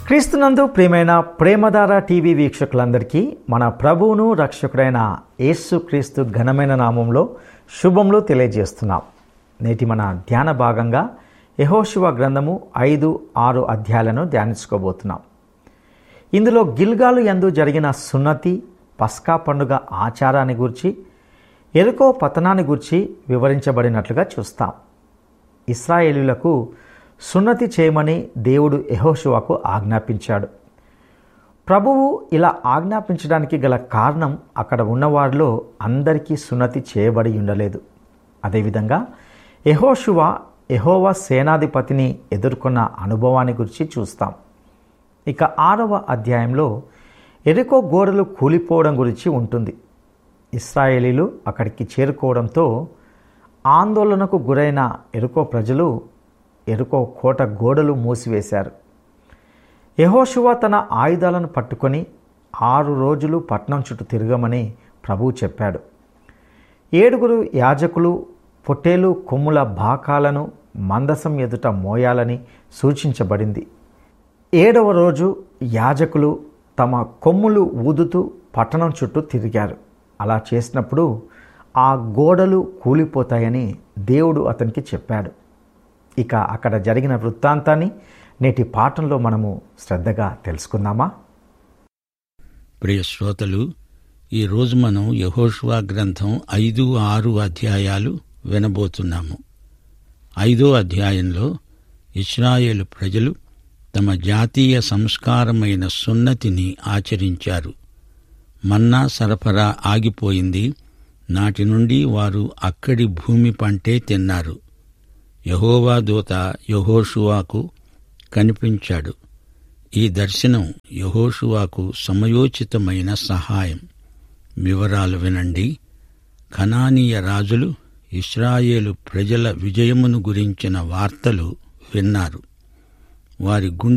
క్రీస్తునందు ప్రియమైన ప్రేమధార టీవీ వీక్షకులందరికీ మన ప్రభువును రక్షకుడైన యేసు క్రీస్తు ఘనమైన నామంలో శుభములు తెలియజేస్తున్నాం నేటి మన ధ్యాన భాగంగా యహోశివ గ్రంథము ఐదు ఆరు అధ్యాయాలను ధ్యానించుకోబోతున్నాం ఇందులో గిల్గాలు ఎందు జరిగిన సున్నతి పస్కా పండుగ ఆచారాన్ని గురించి ఎరుకో పతనాన్ని గురించి వివరించబడినట్లుగా చూస్తాం ఇస్రాయేలీలకు సున్నతి చేయమని దేవుడు యెహోషువకు ఆజ్ఞాపించాడు ప్రభువు ఇలా ఆజ్ఞాపించడానికి గల కారణం అక్కడ ఉన్నవారిలో అందరికీ సున్నతి చేయబడి ఉండలేదు అదేవిధంగా యెహోషువ యెహోవా సేనాధిపతిని ఎదుర్కొన్న అనుభవాన్ని గురించి చూస్తాం ఇక ఆరవ అధ్యాయంలో ఎరుకో గోడలు కూలిపోవడం గురించి ఉంటుంది ఇస్రాయేలీలు అక్కడికి చేరుకోవడంతో ఆందోళనకు గురైన ఎరుకో ప్రజలు ఎరుకో కోట గోడలు మూసివేశారు యహోశువ తన ఆయుధాలను పట్టుకొని ఆరు రోజులు పట్నం చుట్టూ తిరగమని ప్రభువు చెప్పాడు ఏడుగురు యాజకులు పొట్టేలు కొమ్ముల బాకాలను మందసం ఎదుట మోయాలని సూచించబడింది ఏడవ రోజు యాజకులు తమ కొమ్ములు ఊదుతూ పట్టణం చుట్టూ తిరిగారు అలా చేసినప్పుడు ఆ గోడలు కూలిపోతాయని దేవుడు అతనికి చెప్పాడు ఇక అక్కడ జరిగిన వృత్తాంతాన్ని నేటి పాఠంలో మనము శ్రద్ధగా తెలుసుకుందామా ప్రియ శ్రోతలు ఈరోజు మనం యహోషువా గ్రంథం ఐదు ఆరు అధ్యాయాలు వినబోతున్నాము ఐదో అధ్యాయంలో ఇస్రాయేలు ప్రజలు తమ జాతీయ సంస్కారమైన సున్నతిని ఆచరించారు మన్నా సరఫరా ఆగిపోయింది నాటి నుండి వారు అక్కడి భూమి పంటే తిన్నారు యహోవా దూత యహోషువాకు కనిపించాడు ఈ దర్శనం యహోషువాకు సమయోచితమైన సహాయం వివరాలు వినండి ఖనానీయ రాజులు ఇస్రాయేలు ప్రజల విజయమును గురించిన వార్తలు విన్నారు వారి గుండె